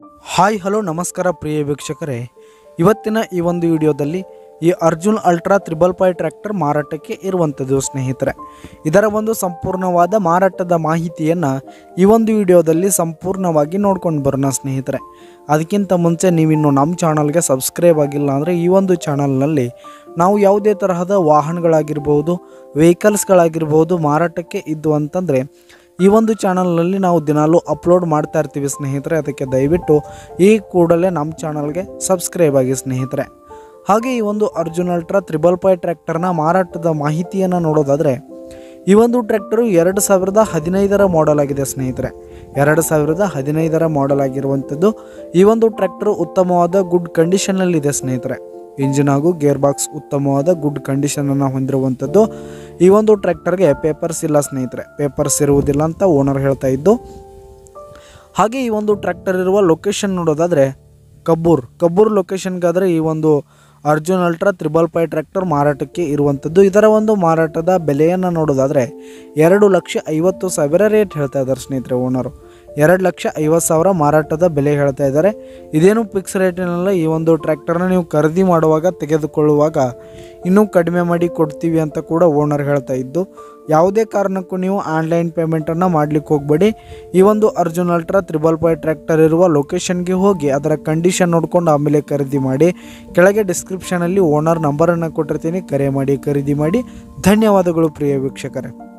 hi hello ನಮಸ್ಕಾರ ಪ್ರಿಯ ವೀಕ್ಷಕರೇ ಇವತ್ತಿನ ಈ ಒಂದು ವಿಡಿಯೋದಲ್ಲಿ ಈ Arjun ultra triple five tractor ಮಾರಾಟಕ್ಕೆ ಇರುವಂಥದ್ದು ಸ್ನೇಹಿತರೆ ಇದರ ಒಂದು ಸಂಪೂರ್ಣವಾದ ಮಾರಾಟದ ಮಾಹಿತಿಯನ್ನು ಈ ಒಂದು ವಿಡಿಯೋದಲ್ಲಿ ಸಂಪೂರ್ಣವಾಗಿ ನೋಡ್ಕೊಂಡು ಬರೋಣ ಸ್ನೇಹಿತರೆ ಅದಕ್ಕಿಂತ ಮುಂಚೆ ನೀವಿನ್ನು ನಮ್ಮ ಚಾನಲ್ಗೆ ಸಬ್ಸ್ಕ್ರೈಬ್ ಆಗಿಲ್ಲ ಅಂದರೆ ಈ ಒಂದು ಚಾನಲ್ನಲ್ಲಿ ನಾವು ಯಾವುದೇ ತರಹದ ವಾಹನಗಳಾಗಿರ್ಬೋದು ವೆಹಿಕಲ್ಸ್ಗಳಾಗಿರ್ಬೋದು ಮಾರಾಟಕ್ಕೆ ಇದ್ದು ಅಂತಂದರೆ ಈ ಒಂದು ಚಾನಲ್ನಲ್ಲಿ ನಾವು ದಿನಾಲೂ ಅಪ್ಲೋಡ್ ಮಾಡ್ತಾ ಇರ್ತೀವಿ ಸ್ನೇಹಿತರೆ ಅದಕ್ಕೆ ದಯವಿಟ್ಟು ಈ ಕೂಡಲೇ ನಮ್ಮ ಚಾನಲ್ಗೆ ಸಬ್ಸ್ಕ್ರೈಬ್ ಆಗಿ ಸ್ನೇಹಿತರೆ ಹಾಗೆ ಈ ಒಂದು ಅರ್ಜುನ್ ಅಲ್ಟ್ರಾ ತ್ರಿಬಲ್ ಫೈ ಟ್ರ್ಯಾಕ್ಟರ್ನ ಮಾರಾಟದ ಮಾಹಿತಿಯನ್ನು ನೋಡೋದಾದರೆ ಈ ಒಂದು ಟ್ರ್ಯಾಕ್ಟರು ಎರಡು ಸಾವಿರದ ಹದಿನೈದರ ಮಾಡೆಲ್ ಆಗಿದೆ ಸ್ನೇಹಿತರೆ ಎರಡು ಸಾವಿರದ ಹದಿನೈದರ ಮಾಡೆಲ್ ಆಗಿರುವಂಥದ್ದು ಈ ಒಂದು ಟ್ರ್ಯಾಕ್ಟರ್ ಉತ್ತಮವಾದ ಗುಡ್ ಕಂಡೀಷನಲ್ಲಿದೆ ಸ್ನೇಹಿತರೆ ಇಂಜಿನ್ ಹಾಗೂ ಗೇರ್ ಬಾಕ್ಸ್ ಉತ್ತಮವಾದ ಗುಡ್ ಕಂಡೀಷನನ್ನು ಹೊಂದಿರುವಂಥದ್ದು ಈ ಒಂದು ಟ್ರ್ಯಾಕ್ಟರ್ಗೆ ಪೇಪರ್ಸ್ ಇಲ್ಲ ಸ್ನೇಹಿತರೆ ಪೇಪರ್ಸ್ ಇರುವುದಿಲ್ಲ ಅಂತ ಓನರ್ ಹೇಳ್ತಾ ಇದ್ದು ಹಾಗೆ ಈ ಒಂದು ಟ್ರ್ಯಾಕ್ಟರ್ ಇರುವ ಲೊಕೇಶನ್ ನೋಡೋದಾದರೆ ಕಬ್ಬೂರ್ ಕಬ್ಬೂರ್ ಲೊಕೇಶನ್ಗಾದರೆ ಈ ಒಂದು Arjun ultra triple five tractor ಮಾರಾಟಕ್ಕೆ ಇರುವಂಥದ್ದು ಇದರ ಒಂದು ಮಾರಾಟದ ಬೆಲೆಯನ್ನು ನೋಡೋದಾದರೆ ಎರಡು ಲಕ್ಷ ಐವತ್ತು ಸಾವಿರ ರೇಟ್ ಹೇಳ್ತಾ ಇದ್ದಾರೆ ಸ್ನೇಹಿತರೆ ಓನರು ಎರಡು ಲಕ್ಷ ಐವತ್ತು ಸಾವಿರ ಮಾರಾಟದ ಬೆಲೆ ಹೇಳ್ತಾ ಇದ್ದಾರೆ ಇದೇನು ಫಿಕ್ಸ್ ರೇಟಿನಲ್ಲ ಈ ಒಂದು ಟ್ರ್ಯಾಕ್ಟರ್ನ ನೀವು ಖರೀದಿ ಮಾಡುವಾಗ ತೆಗೆದುಕೊಳ್ಳುವಾಗ ಇನ್ನೂ ಕಡಿಮೆ ಮಾಡಿ ಕೊಡ್ತೀವಿ ಅಂತ ಕೂಡ ಓನರ್ ಹೇಳ್ತಾ ಇದ್ದು ಯಾವುದೇ ಕಾರಣಕ್ಕೂ ನೀವು ಆನ್ಲೈನ್ ಪೇಮೆಂಟನ್ನು ಮಾಡಲಿಕ್ಕೆ ಹೋಗಬೇಡಿ ಈ ಒಂದು Arjun ultra triple five tractor ಇರುವ ಲೊಕೇಶನ್ಗೆ ಹೋಗಿ ಅದರ ಕಂಡೀಷನ್ ನೋಡ್ಕೊಂಡು ಆಮೇಲೆ ಖರೀದಿ ಮಾಡಿ ಕೆಳಗೆ ಡಿಸ್ಕ್ರಿಪ್ಷನಲ್ಲಿ ಓನರ್ ನಂಬರನ್ನು ಕೊಟ್ಟಿರ್ತೀನಿ ಕರೆ ಮಾಡಿ ಖರೀದಿ ಮಾಡಿ ಧನ್ಯವಾದಗಳು ಪ್ರಿಯ ವೀಕ್ಷಕರೇ